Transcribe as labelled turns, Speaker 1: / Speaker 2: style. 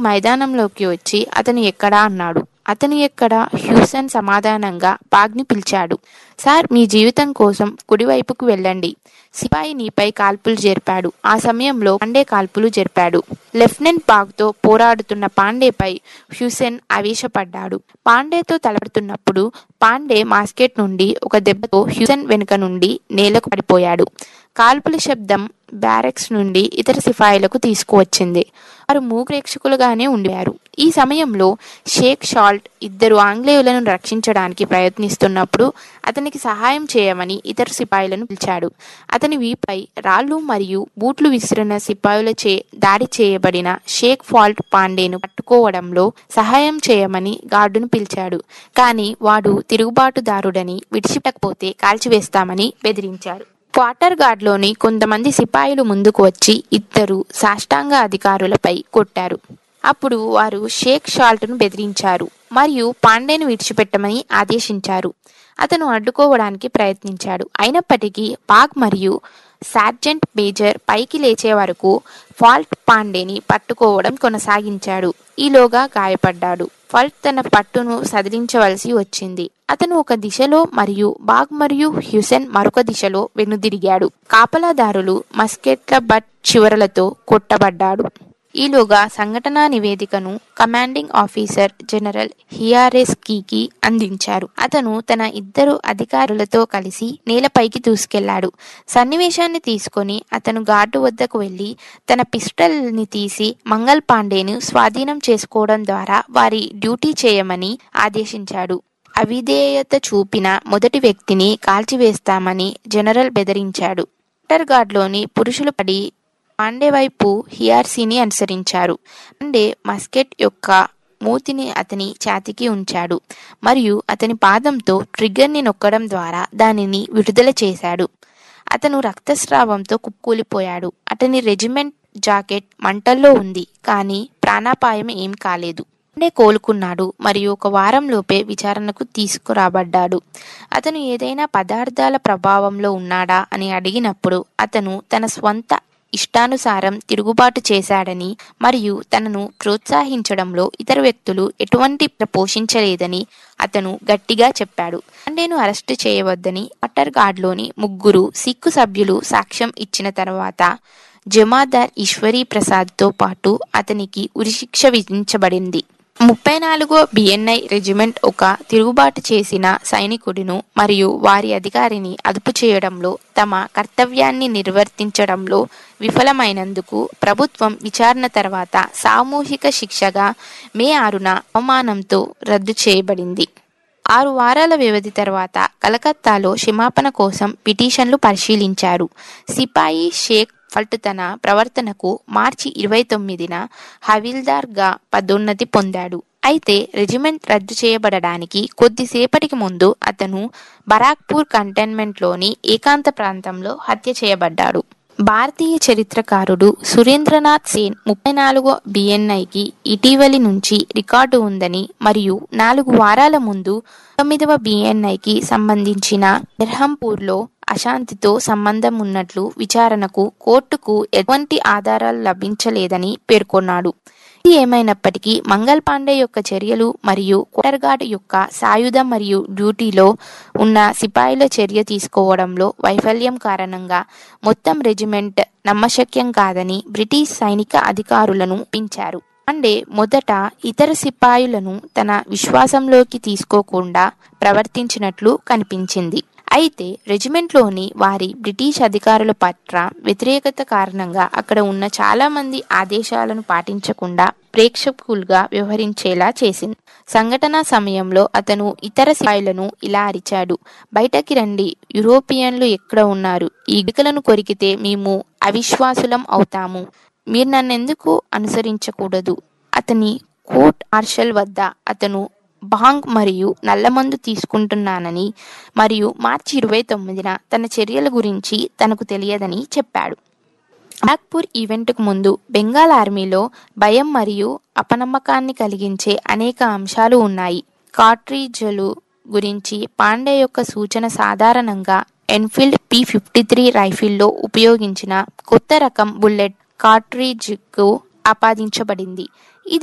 Speaker 1: మైదానంలోకి వచ్చి అతను ఎక్కడా అన్నాడు అతను ఎక్కడ హ్యూసన్ సమాధానంగా పాగ్ని పిలిచాడు సార్ మీ జీవితం కోసం కుడివైపుకు వెళ్ళండి సిపాయి నీపై కాల్పులు జరిపాడు ఆ సమయంలో పాండే కాల్పులు జరిపాడు లెఫ్టినెంట్ పాగ్తో పోరాడుతున్న పాండేపై హ్యూసెన్ ఆవేశపడ్డాడు పాండేతో తలపడుతున్నప్పుడు పాండే మాస్కెట్ నుండి ఒక దెబ్బతో హ్యూసెన్ వెనుక నుండి నేలకు పడిపోయాడు కాల్పుల శబ్దం బ్యారెక్స్ నుండి ఇతర సిపాయిలకు తీసుకువచ్చింది వారు మూప్రేక్షకులుగానే ఉండారు ఈ సమయంలో షేక్ షాల్ట్ ఇద్దరు ఆంగ్లేయులను రక్షించడానికి ప్రయత్నిస్తున్నప్పుడు అతనికి సహాయం చేయమని ఇతర సిపాయిలను పిలిచాడు అతని వీపై రాళ్ళు మరియు బూట్లు విసిరిన సిపాయిలచే దాడి చేయబడిన షేక్ ఫాల్ట్ పాండేను పట్టుకోవడంలో సహాయం చేయమని గార్డును పిలిచాడు కానీ వాడు తిరుగుబాటుదారుడని విడిచిపెట్టకపోతే కాల్చివేస్తామని బెదిరించారు క్వార్టర్ గార్డ్లోని కొంతమంది సిపాయిలు ముందుకు వచ్చి ఇద్దరు సాష్టాంగ అధికారులపై కొట్టారు అప్పుడు వారు షేక్ షాల్ట్ను బెదిరించారు మరియు పాండేను విడిచిపెట్టమని ఆదేశించారు అతను అడ్డుకోవడానికి ప్రయత్నించాడు అయినప్పటికీ పాక్ మరియు సార్జెంట్ మేజర్ పైకి లేచే వరకు ఫాల్ట్ పాండేని పట్టుకోవడం కొనసాగించాడు ఈలోగా గాయపడ్డాడు ఫాల్ట్ తన పట్టును సదిలించవలసి వచ్చింది అతను ఒక దిశలో మరియు బాగ్ మరియు హ్యూసెన్ మరొక దిశలో వెనుదిరిగాడు కాపలాదారులు మస్కెట్ల బట్ చివరలతో కొట్టబడ్డాడు ఈలోగా సంఘటనా నివేదికను కమాండింగ్ ఆఫీసర్ జనరల్ హియారెస్కీకి అందించారు అతను తన ఇద్దరు అధికారులతో కలిసి నేలపైకి దూసుకెళ్లాడు సన్నివేశాన్ని తీసుకొని అతను గార్డు వద్దకు వెళ్లి తన పిస్టల్ని తీసి మంగల్ పాండేను స్వాధీనం చేసుకోవడం ద్వారా వారి డ్యూటీ చేయమని ఆదేశించాడు అవిధేయత చూపిన మొదటి వ్యక్తిని కాల్చివేస్తామని జనరల్ బెదిరించాడు గార్డ్లోని పురుషులు పడి పాండే వైపు హియార్సీని అనుసరించారు పాండే మస్కెట్ యొక్క మూతిని అతని ఛాతికి ఉంచాడు మరియు అతని పాదంతో ట్రిగ్గర్ని నొక్కడం ద్వారా దానిని విడుదల చేశాడు అతను రక్తస్రావంతో కుప్పకూలిపోయాడు అతని రెజిమెంట్ జాకెట్ మంటల్లో ఉంది కానీ ప్రాణాపాయం ఏం కాలేదు పాండే కోలుకున్నాడు మరియు ఒక వారంలోపే విచారణకు తీసుకురాబడ్డాడు అతను ఏదైనా పదార్థాల ప్రభావంలో ఉన్నాడా అని అడిగినప్పుడు అతను తన స్వంత ఇష్టానుసారం తిరుగుబాటు చేశాడని మరియు తనను ప్రోత్సహించడంలో ఇతర వ్యక్తులు ఎటువంటి పోషించలేదని అతను గట్టిగా చెప్పాడు పాండేను అరెస్టు చేయవద్దని అట్టర్ గార్డ్లోని ముగ్గురు సిక్కు సభ్యులు సాక్ష్యం ఇచ్చిన తర్వాత జమాదార్ ఈశ్వరీ ప్రసాద్తో పాటు అతనికి ఉరిశిక్ష విధించబడింది ముప్పై నాలుగో బిఎన్ఐ రెజిమెంట్ ఒక తిరుగుబాటు చేసిన సైనికుడిను మరియు వారి అధికారిని అదుపు చేయడంలో తమ కర్తవ్యాన్ని నిర్వర్తించడంలో విఫలమైనందుకు ప్రభుత్వం విచారణ తర్వాత సామూహిక శిక్షగా మే ఆరున అవమానంతో రద్దు చేయబడింది ఆరు వారాల వ్యవధి తర్వాత కలకత్తాలో క్షమాపణ కోసం పిటిషన్లు పరిశీలించారు సిపాయి షేక్ ఫల్ట్ తన ప్రవర్తనకు మార్చి ఇరవై తొమ్మిదిన హవిల్దార్గా పదోన్నతి పొందాడు అయితే రెజిమెంట్ రద్దు చేయబడడానికి కొద్దిసేపటికి ముందు అతను బరాక్పూర్ కంటైన్మెంట్లోని ఏకాంత ప్రాంతంలో హత్య చేయబడ్డాడు భారతీయ చరిత్రకారుడు సురేంద్రనాథ్ సేన్ ముప్పై నాలుగో బిఎన్ఐకి ఇటీవలి నుంచి రికార్డు ఉందని మరియు నాలుగు వారాల ముందు తొమ్మిదవ బిఎన్ఐకి సంబంధించిన బెర్హంపూర్లో అశాంతితో సంబంధం ఉన్నట్లు విచారణకు కోర్టుకు ఎటువంటి ఆధారాలు లభించలేదని పేర్కొన్నాడు ఇది ఏమైనప్పటికీ మంగల్ పాండే యొక్క చర్యలు మరియు కోటర్గాడ్ యొక్క సాయుధ మరియు డ్యూటీలో ఉన్న సిపాయిల చర్య తీసుకోవడంలో వైఫల్యం కారణంగా మొత్తం రెజిమెంట్ నమ్మశక్యం కాదని బ్రిటిష్ సైనిక అధికారులను పించారు పాండే మొదట ఇతర సిపాయిలను తన విశ్వాసంలోకి తీసుకోకుండా ప్రవర్తించినట్లు కనిపించింది అయితే రెజిమెంట్లోని వారి బ్రిటిష్ అధికారుల పట్ల వ్యతిరేకత కారణంగా అక్కడ ఉన్న చాలా మంది ఆదేశాలను పాటించకుండా ప్రేక్షకులుగా వ్యవహరించేలా చేసింది సంఘటన సమయంలో అతను ఇతర సిపాయిలను ఇలా అరిచాడు బయటకి రండి యూరోపియన్లు ఎక్కడ ఉన్నారు ఈ గికలను కొరికితే మేము అవిశ్వాసులం అవుతాము మీరు నన్నెందుకు అనుసరించకూడదు అతని కోర్ట్ మార్షల్ వద్ద అతను బాంగ్ మరియు నల్లమందు తీసుకుంటున్నానని మరియు మార్చి ఇరవై తొమ్మిదిన తన చర్యల గురించి తనకు తెలియదని చెప్పాడు నాగ్పూర్ ఈవెంట్కు ముందు బెంగాల్ ఆర్మీలో భయం మరియు అపనమ్మకాన్ని కలిగించే అనేక అంశాలు ఉన్నాయి కార్ట్రిడ్జ్లు గురించి పాండే యొక్క సూచన సాధారణంగా ఎన్ఫీల్డ్ పి ఫిఫ్టీ త్రీ రైఫిల్లో ఉపయోగించిన కొత్త రకం బుల్లెట్ కార్ట్రిడ్జ్కు ఆపాదించబడింది